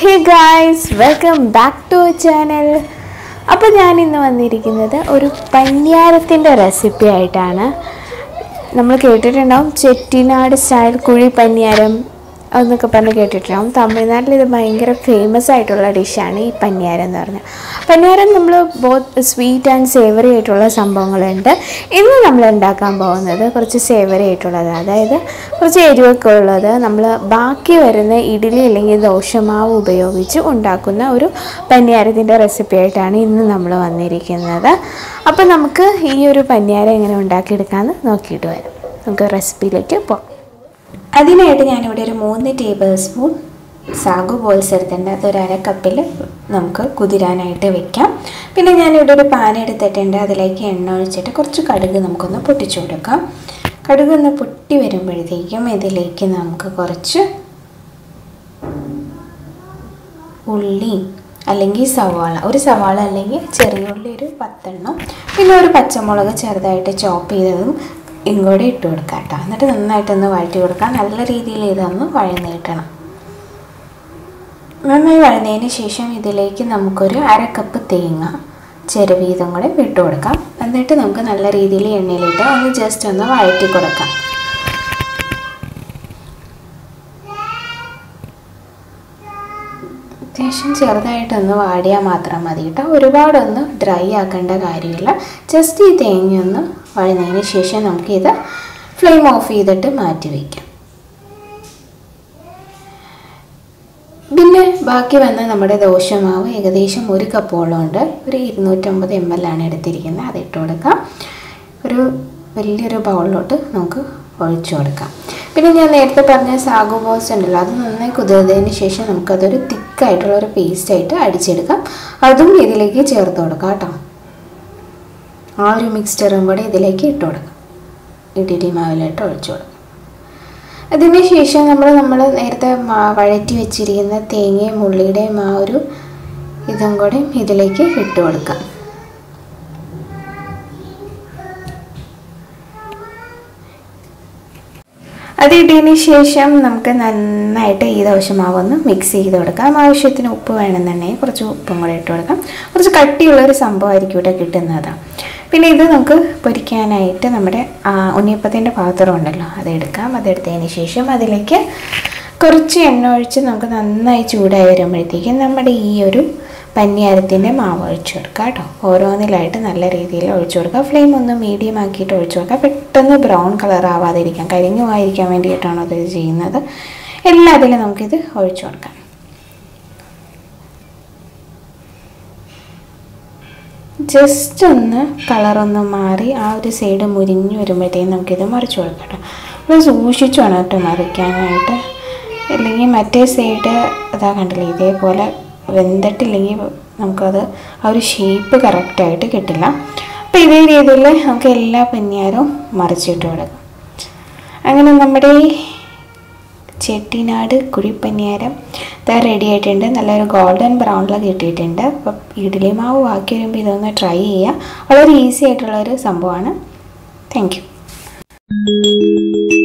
hey guys welcome back to channel അപ്പോൾ ഞാൻ ഇന്ന് വന്നിരിക്കുന്നത് ഒരു പന്നിയാരത്തിൻ്റെ റെസിപ്പി ആയിട്ടാണ് നമ്മൾ കേട്ടിട്ടുണ്ടാവും ചെട്ടിനാട് സ്റ്റൈൽ കുഴി പന്നിയാരം എന്നൊക്കെ പറഞ്ഞ് കേട്ടിട്ടുണ്ടാവും തമിഴ്നാട്ടിൽ ഇത് ഭയങ്കര ഫേമസ് ആയിട്ടുള്ള ഡിഷാണ് ഈ പന്നിയാരം എന്ന് പറഞ്ഞാൽ പന്നിയാരം നമ്മൾ ബോത്ത് സ്വീറ്റ് ആൻഡ് സേവറി ആയിട്ടുള്ള സംഭവങ്ങളുണ്ട് ഇന്ന് നമ്മൾ ഉണ്ടാക്കാൻ പോകുന്നത് കുറച്ച് സേവറി ആയിട്ടുള്ളത് അതായത് കുറച്ച് എരിവൊക്കെ ഉള്ളത് നമ്മൾ ബാക്കി വരുന്ന ഇഡ്ഡലി അല്ലെങ്കിൽ ദോശമാവ് ഉപയോഗിച്ച് ഉണ്ടാക്കുന്ന ഒരു പന്നിയാരത്തിൻ്റെ റെസിപ്പി ആയിട്ടാണ് ഇന്ന് നമ്മൾ വന്നിരിക്കുന്നത് അപ്പോൾ നമുക്ക് ഈ ഒരു പന്നിയാരം എങ്ങനെ ഉണ്ടാക്കിയെടുക്കാമെന്ന് നോക്കിയിട്ട് വരാം നമുക്ക് റെസിപ്പിയിലേക്ക് പോകാം അതിനായിട്ട് ഞാനിവിടെ ഒരു മൂന്ന് ടേബിൾ സ്പൂൺ സാഗു ബോൾസ് എടുത്തിട്ടുണ്ട് അതൊരു അര കപ്പിൽ നമുക്ക് കുതിരാനായിട്ട് വെക്കാം പിന്നെ ഞാനിവിടെ ഒരു പാൻ എടുത്തിട്ടുണ്ട് അതിലേക്ക് എണ്ണ ഒഴിച്ചിട്ട് കുറച്ച് കടുക് നമുക്കൊന്ന് പൊട്ടിച്ചു കൊടുക്കാം കടുക് ഒന്ന് പൊട്ടി വരുമ്പോഴത്തേക്കും ഇതിലേക്ക് നമുക്ക് കുറച്ച് ഉള്ളി അല്ലെങ്കിൽ സവാള ഒരു സവാള അല്ലെങ്കിൽ ചെറിയ ഉള്ളി ഒരു പത്തെണ്ണം പിന്നെ ഒരു പച്ചമുളക് ചെറുതായിട്ട് ചോപ്പ് ചെയ്തതും ഇങ്ങോട്ട് ഇട്ട് കൊടുക്കാം കേട്ടോ എന്നിട്ട് നന്നായിട്ടൊന്ന് വഴറ്റി കൊടുക്കാം നല്ല രീതിയിൽ ഇതൊന്ന് വഴന്ന് കിട്ടണം നന്നായി വഴന്നതിന് ശേഷം ഇതിലേക്ക് നമുക്കൊരു അര കപ്പ് തേങ്ങ ചെറുവീതം കൂടെ ഇട്ട് കൊടുക്കാം എന്നിട്ട് നമുക്ക് നല്ല രീതിയിൽ എണ്ണയിലിട്ട് ഒന്ന് ജസ്റ്റ് ഒന്ന് വഴറ്റി കൊടുക്കാം അത്യാവശ്യം ചെറുതായിട്ടൊന്ന് വാടിയാൽ മാത്രം മതി കേട്ടോ ഒരുപാടൊന്ന് ഡ്രൈ ആക്കേണ്ട കാര്യമില്ല ജസ്റ്റ് ഈ തേങ്ങ ഒന്ന് വഴുന്നതിന് ശേഷം നമുക്കിത് ഫ്ലെയിം ഓഫ് ചെയ്തിട്ട് മാറ്റി വയ്ക്കാം പിന്നെ ബാക്കി വന്ന നമ്മുടെ ദോശമാവ് ഏകദേശം ഒരു കപ്പോളം ഉണ്ട് ഒരു ഇരുന്നൂറ്റമ്പത് എം എൽ ആണ് എടുത്തിരിക്കുന്നത് അത് ഇട്ട് കൊടുക്കാം ഒരു വലിയൊരു ബൗളിലോട്ട് നമുക്ക് ഒഴിച്ചു കൊടുക്കാം പിന്നെ ഞാൻ നേരത്തെ പറഞ്ഞ സാഗു ബോൾസ് ഉണ്ടല്ലോ അത് നന്നായി കുതിർന്നതിന് ശേഷം നമുക്കതൊരു തിക്കായിട്ടുള്ള ഒരു പേസ്റ്റായിട്ട് അടിച്ചെടുക്കാം അതും ഇതിലേക്ക് ചേർത്ത് കൊടുക്കാം കേട്ടോ ആ ഒരു മിക്സ്ചറും കൂടെ ഇതിലേക്ക് ഇട്ട് കൊടുക്കാം ഇഡ്ഡലി മാവിലായിട്ട് ഒഴിച്ചു കൊടുക്കാം അതിന് ശേഷം നമ്മൾ നമ്മൾ നേരത്തെ മാ വഴറ്റി വെച്ചിരിക്കുന്ന തേങ്ങയും ഉള്ളിയുടെയും ആ ഒരു ഇതും കൂടെ ഇതിലേക്ക് ഇട്ട് കൊടുക്കാം അത് ഇട്ടതിന് ശേഷം നമുക്ക് നന്നായിട്ട് ഈ ദോശമാവൊന്ന് മിക്സ് ചെയ്ത് കൊടുക്കാം ആവശ്യത്തിന് ഉപ്പ് വേണമെന്നുണ്ടെങ്കിൽ കുറച്ച് ഉപ്പും കൂടെ ഇട്ട് കൊടുക്കാം കുറച്ച് കട്ടിയുള്ളൊരു സംഭവമായിരിക്കും ഇവിടെ കിട്ടുന്നത് പിന്നെ ഇത് നമുക്ക് പൊരിക്കാനായിട്ട് നമ്മുടെ ഉണ്ണിയപ്പത്തിൻ്റെ പാത്രം ഉണ്ടല്ലോ അതെടുക്കാം അതെടുത്തതിന് ശേഷം അതിലേക്ക് കുറച്ച് എണ്ണ ഒഴിച്ച് നമുക്ക് നന്നായി ചൂടായി വരുമ്പോഴത്തേക്കും നമ്മുടെ ഈ ഒരു പന്നിയാരത്തിൻ്റെ മാവ് ഒഴിച്ചു കൊടുക്കുക കേട്ടോ ഓരോന്നിലായിട്ട് നല്ല രീതിയിൽ ഒഴിച്ചു കൊടുക്കുക ഫ്ലെയിം ഒന്ന് മീഡിയം ആക്കിയിട്ട് ഒഴിച്ചു കൊടുക്കുക പെട്ടെന്ന് ബ്രൗൺ കളർ ആവാതിരിക്കാൻ കരിഞ്ഞു ആയിരിക്കാൻ വേണ്ടിയിട്ടാണ് അത് ചെയ്യുന്നത് എല്ലാത്തിലും നമുക്കിത് ഒഴിച്ചു കൊടുക്കാം ജസ്റ്റ് ഒന്ന് കളറൊന്ന് മാറി ആ ഒരു സൈഡ് മുരിഞ്ഞു വരുമ്പോഴത്തേക്കും നമുക്കിത് മറിച്ച് കൊടുക്കാം കേട്ടോ അപ്പോൾ സൂക്ഷിച്ചു വേണം കേട്ടോ മറിക്കാനായിട്ട് അല്ലെങ്കിൽ മറ്റേ സൈഡ് അതാ കണ്ടില്ലേ ഇതേപോലെ വെന്തിട്ടില്ലെങ്കിൽ നമുക്കത് ആ ഒരു ഷേപ്പ് കറക്റ്റായിട്ട് കിട്ടില്ല അപ്പോൾ ഇതേ രീതിയിൽ നമുക്ക് എല്ലാ പന്നിയാരും മറിച്ചിട്ട് കൊടുക്കാം അങ്ങനെ നമ്മുടെ ഈ ചെട്ടിനാട് കുഴിപ്പന്നിയാരം ഇത് റെഡി ആയിട്ടുണ്ട് നല്ലൊരു ഗോൾഡൻ ബ്രൗണിൽ കിട്ടിയിട്ടുണ്ട് അപ്പോൾ ഇഡ്ഡലി മാവ് ബാക്കി വരുമ്പോൾ ഇതൊന്ന് ട്രൈ ചെയ്യുക വളരെ ഈസി ആയിട്ടുള്ളൊരു സംഭവമാണ് താങ്ക് യു